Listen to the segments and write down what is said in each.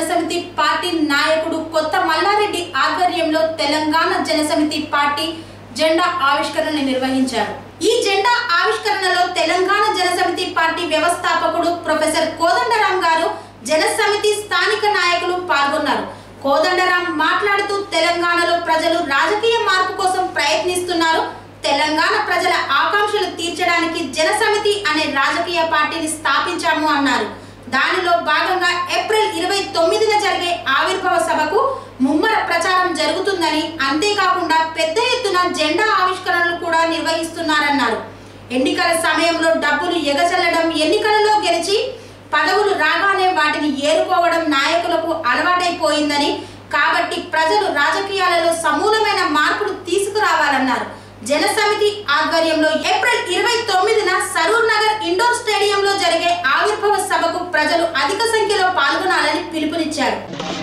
Janasamithi party నాయకుడు కొత్త మల్లారెడ్డి ఆధ్వర్యంలో తెలంగాణ జనసమితి పార్టీ జెండా ఆవిష్కరణ నిర్వహించారు ఈ జెండా ఆవిష్కరణలో తెలంగాణ జనసమితి పార్టీ వ్యవస్థాపకుడు ప్రొఫెసర్ కోదండరాం గారు జనసమితి స్థానిక నాయకులు పాల్గొన్నారు కోదండరాం మాట్లాడుతూ తెలంగాణలో ప్రజలు రాజకీయ మార్పు కోసం ప్రయత్నిస్తున్నారు తెలంగాణ ప్రజల ఆకాంక్షలు తీర్చడానికి జనసమితి అనే రాజకీయ పార్టీని స్థాపించాము అన్నారు దానిలో భాగంగా ఏప్రిల్ ఇరవై తొమ్మిదిన జరిగే ఆవిర్భావ సభకు ముమ్మర ప్రచారం జరుగుతుందని అంతేకాకుండా పెద్ద ఎత్తున జెండా ఆవిష్కరణలు కూడా నిర్వహిస్తున్నారన్నారు ఎన్నికల సమయంలో డబ్బులు ఎగచల్లడం ఎన్నికలలో గెలిచి పదవులు రాగానే వాటిని ఏరుకోవడం నాయకులకు అలవాటైపోయిందని కాబట్టి ప్రజలు రాజకీయాలలో సమూలమైన మార్పులు తీసుకురావాలన్నారు జనసమితి ఆధ్వర్యంలో ఏప్రిల్ ఇరవై తొమ్మిదిన సరూర్ నగర్ ఇండోర్ స్టేడియంలో జరిగే ఆవిర్భావ సభకు ప్రజలు అధిక సంఖ్యలో పాల్గొనాలని పిలుపునిచ్చారు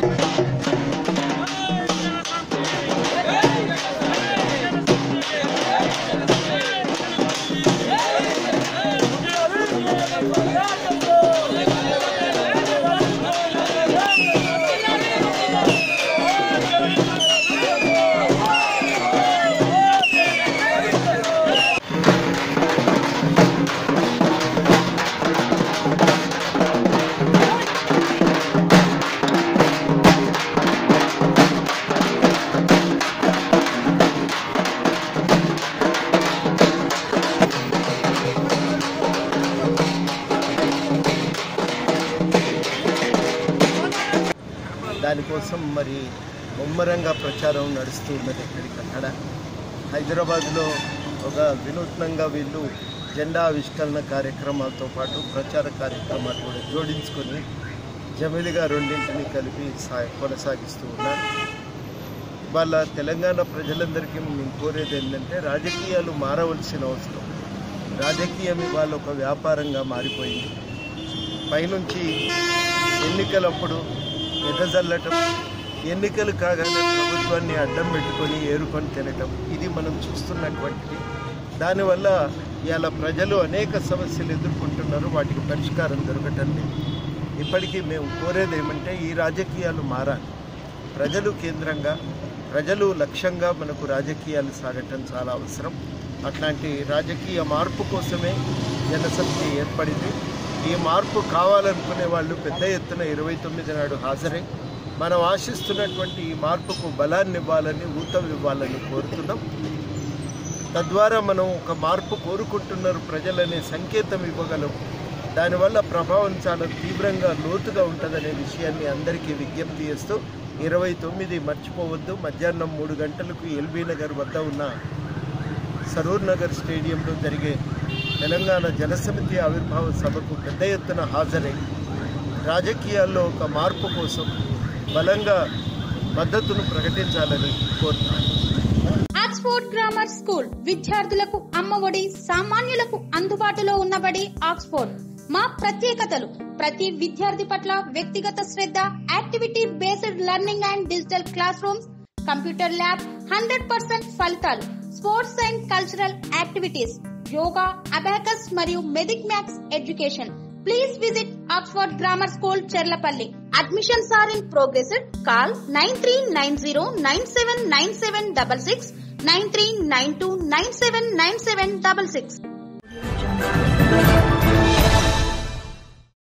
దానికోసం మరి ముమ్మరంగా ప్రచారం నడుస్తూ ఉన్నది ఎక్కడికక్కడ హైదరాబాద్లో ఒక వినూత్నంగా వీళ్ళు జెండా ఆవిష్కరణ కార్యక్రమాలతో పాటు ప్రచార కార్యక్రమాలు కూడా జోడించుకొని జమిలిగా రెండింటిని కలిపి సా కొనసాగిస్తూ ఉన్నారు వాళ్ళ తెలంగాణ ప్రజలందరికీ మేము కోరేది ఏంటంటే రాజకీయాలు మారవలసిన అవసరం రాజకీయం ఇవాళ ఒక వ్యాపారంగా మారిపోయింది పైనుంచి ఎన్నికలప్పుడు ఎదజల్లటం ఎన్నికలు కాగానే ప్రభుత్వాన్ని అడ్డం పెట్టుకొని ఏరుకొని తినటం ఇది మనం చూస్తున్నటువంటిది దానివల్ల ఇవాళ ప్రజలు అనేక సమస్యలు ఎదుర్కొంటున్నారు వాటికి పరిష్కారం దొరకటం లేదు ఇప్పటికీ మేము కోరేది ఏమంటే ఈ రాజకీయాలు మారాలి ప్రజలు కేంద్రంగా ప్రజలు లక్ష్యంగా మనకు రాజకీయాలు సాగటం చాలా అవసరం అట్లాంటి రాజకీయ మార్పు కోసమే జనసమితి ఏర్పడింది ఈ మార్పు కావాలనుకునే వాళ్ళు పెద్ద ఎత్తున ఇరవై తొమ్మిది నాడు హాజరై మనం ఆశిస్తున్నటువంటి ఈ మార్పుకు బలాన్ని ఇవ్వాలని ఊతం ఇవ్వాలని కోరుతున్నాం తద్వారా మనం ఒక మార్పు కోరుకుంటున్నారు ప్రజలనే సంకేతం ఇవ్వగలం దానివల్ల ప్రభావం చాలా తీవ్రంగా లోతుగా ఉంటుందనే విషయాన్ని అందరికీ విజ్ఞప్తి చేస్తూ ఇరవై తొమ్మిది మర్చిపోవద్దు మధ్యాహ్నం మూడు గంటలకు ఎల్బీ నగర్ వద్ద ఉన్న సరూర్ నగర్ స్టేడియంలో జరిగే తెలంగాణ జనసమితి ఆవిర్భావ సభకు పెద్ద ఎత్తున హాజరై రాజకీయాల్లో ఒక మార్పు కోసం బలంగా మద్దతును ప్రకటించాలని కోరుతున్నాను ఆక్స్ఫోర్డ్ గ్రామర్ స్కూల్ విద్యార్థులకు అమ్మఒడి సామాన్యులకు అందుబాటులో ఉన్నబడి ఆక్స్ఫోర్డ్ మా ప్రత్యేకతలు ప్రతి విద్యార్థి పట్ల వ్యక్తిగత శ్రద్ధ activity based learning and digital class rooms computer lab hundred percent ఫలితాలు sports and cultural activities yoga abacus మరియు vedic maths education please visit Oxford grammar school Cherlapalli admissions are in progress call nine three nine zero nine seven nine seven double six nine three nine two nine seven nine seven double six